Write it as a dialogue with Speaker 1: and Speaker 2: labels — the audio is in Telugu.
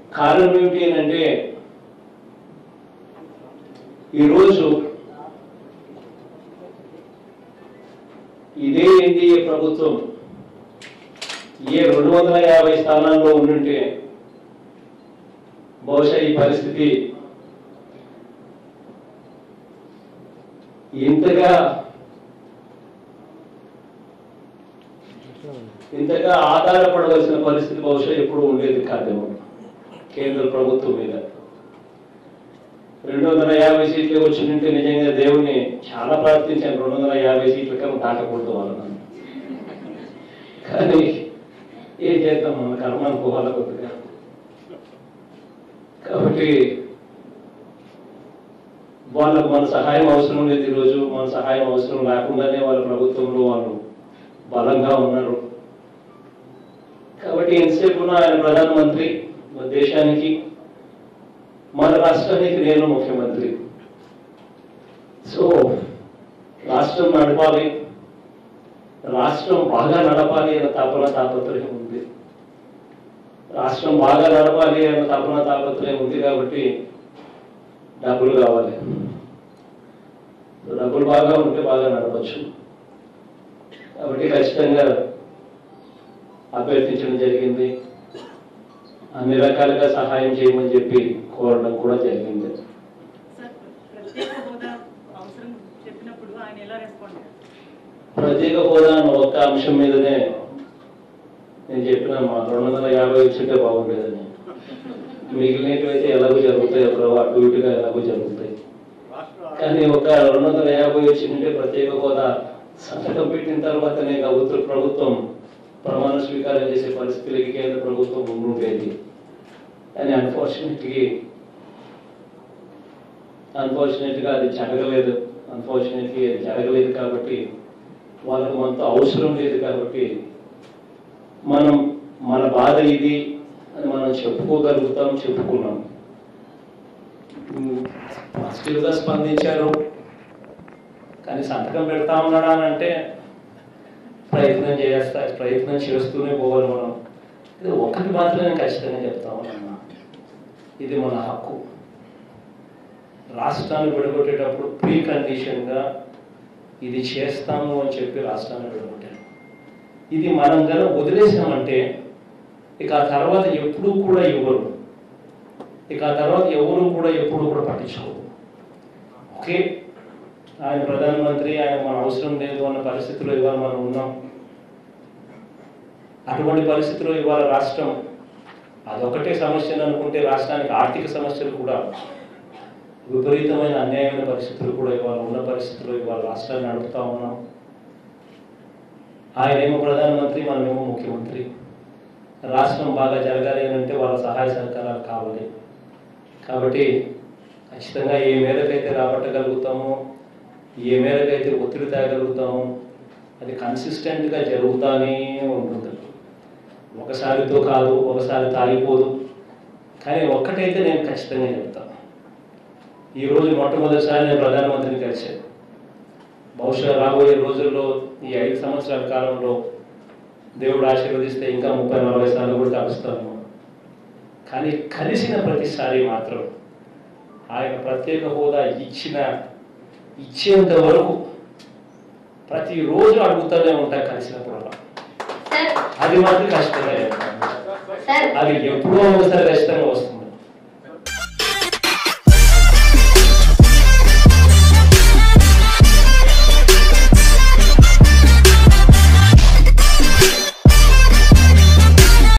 Speaker 1: కారణం ఏమిటి అని అంటే ఈరోజు ఇదే ఎన్డీఏ ప్రభుత్వం ఏ రెండు వందల యాభై స్థానాల్లో ఉండుంటే బహుశా ఈ పరిస్థితి ఇంతగా ఇంతగా ఆధారపడవలసిన పరిస్థితి బహుశా ఎప్పుడు ఉండేది కాదేమో కేంద్ర ప్రభుత్వం మీద రెండు వందల యాభై సీట్లు వచ్చిందంటే నిజంగా దేవుణ్ణి చాలా ప్రార్థించాను రెండు వందల యాభై సీట్ల కన్నా దాటకూడదు వాళ్ళని కానీ ఏం చేద్దాం మన కర్మ అనుకోవాలి కొద్దిగా కాబట్టి వాళ్ళకు మన సహాయం అవసరం లేదు ఈరోజు మన సహాయం అవసరం లేకుండానే వాళ్ళ ప్రభుత్వంలో వాళ్ళు బలంగా ఉన్నారు కాబట్టి ఎంతసేపు ఉన్న ఆయన ప్రధానమంత్రి మన దేశానికి మన రాష్ట్రానికి నేను ముఖ్యమంత్రి సో రాష్ట్రం నడపాలి రాష్ట్రం బాగా నడపాలి అన్న తపన తాపత్రయం ఉంది రాష్ట్రం బాగా నడపాలి అన్న తపన తాపత్రయం ఉంది కాబట్టి డబ్బులు కావాలి డబ్బులు బాగా ఉంటే బాగా నడపచ్చు కాబట్టి ఖచ్చితంగా అభ్యర్థించడం జరిగింది అన్ని రకాలుగా సహాయం చేయమని చెప్పి కోరడం కూడా జరిగింది
Speaker 2: సార్ ప్రత్యేక హోదా అవసరం చెప్పినప్పుడు ఆయన ఎలా రెస్పాండ్ అయ్యారు
Speaker 1: ప్రత్యేక హోదా అన్న ఒక్క అంశం మీదనే నేను చెప్పిన మా రెండు వందల యాభై వచ్చింటే బాగుండేదని మిగిలినవైతే ఎలాగో జరుగుతాయి ఒక అటు ఇటుగా ఎలాగో జరుగుతాయి కానీ ఒక రెండు వందల యాభై వచ్చిందంటే ప్రత్యేక హోదా సంతకం పెట్టిన తర్వాతనే ప్రభుత్వ ప్రభుత్వం ప్రమాణ స్వీకారం చేసే పరిస్థితులకి కేంద్ర ప్రభుత్వం ఉండుండేది కానీ అన్ఫార్చునేట్లీ అన్ఫార్చునేట్గా అది జరగలేదు అన్ఫార్చునేట్లీ అది జరగలేదు కాబట్టి వాళ్ళకు మనతో అవసరం లేదు కాబట్టి మనం మన బాధ ఇది అని మనం చెప్పుకోగలుగుతాం చెప్పుకున్నాం పాజిటివ్గా స్పందించారు కానీ సంతకం పెడతా ఉన్నాడా అని అంటే ప్రయత్నం చేస్తా ప్రయత్నం చేస్తూనే పోవాలి మనం ఇది ఒకటి మాత్రం నేను ఖచ్చితంగా చెప్తా ఉన్నా ఇది మన హక్కు రాష్ట్రాన్ని విడగొట్టేటప్పుడు ప్రీ కండిషన్గా ఇది చేస్తాము అని చెప్పి రాష్ట్రాన్ని విడగొట్టారు ఇది మనం కనుక వదిలేసామంటే ఇక ఆ తర్వాత ఎప్పుడూ కూడా ఇవ్వరు ఇక ఆ తర్వాత ఎవరు కూడా ఎప్పుడు కూడా పట్టించుకోరు ఓకే ఆయన ప్రధానమంత్రి ఆయన మన అవసరం లేదు అన్న పరిస్థితిలో ఇవాళ మనం ఉన్నాం అటువంటి పరిస్థితిలో ఇవాళ రాష్ట్రం అదొకటే సమస్యను అనుకుంటే రాష్ట్రానికి ఆర్థిక సమస్యలు కూడా విపరీతమైన అన్యాయమైన పరిస్థితులు కూడా ఇవాళ ఉన్న పరిస్థితుల్లో ఇవాళ రాష్ట్రాన్ని నడుపుతా ఉన్నాం ఆయనేమో ప్రధానమంత్రి మనమేమో ముఖ్యమంత్రి రాష్ట్రం బాగా జరగాలి అని అంటే వాళ్ళ సహాయ సహకారాలు కావాలి కాబట్టి ఖచ్చితంగా ఏ మేరకైతే రాబట్టగలుగుతామో ఏ మేరకైతే ఒత్తిడి తేగలుగుతామో అది కన్సిస్టెంట్గా జరుగుతానే ఉంటుంది ఒకసారితో కాదు ఒకసారి తాగిపోదు కానీ ఒక్కటైతే నేను ఖచ్చితంగా చెప్తాను ఈరోజు మొట్టమొదటిసారి నేను ప్రధానమంత్రిని కలిశాను బహుశా రాబోయే రోజుల్లో ఈ ఐదు సంవత్సరాల కాలంలో దేవుడు ఆశీర్వదిస్తే ఇంకా ముప్పై నలభై సార్లు కూడా కలుస్తాను కానీ కలిసిన ప్రతిసారి మాత్రం ఆయన ప్రత్యేక హోదా ఇచ్చిన ఇచ్చేంత వరకు ప్రతిరోజు అడుగుతూనే ఉంటాయి కలిసినప్పుడు
Speaker 3: సార్
Speaker 1: అది మాత్రం ఖచ్చితంగా చెప్తాను.
Speaker 3: సార్
Speaker 1: అది ఎప్పుడో ఒకసారి ఖచ్చితంగా వస్తుంది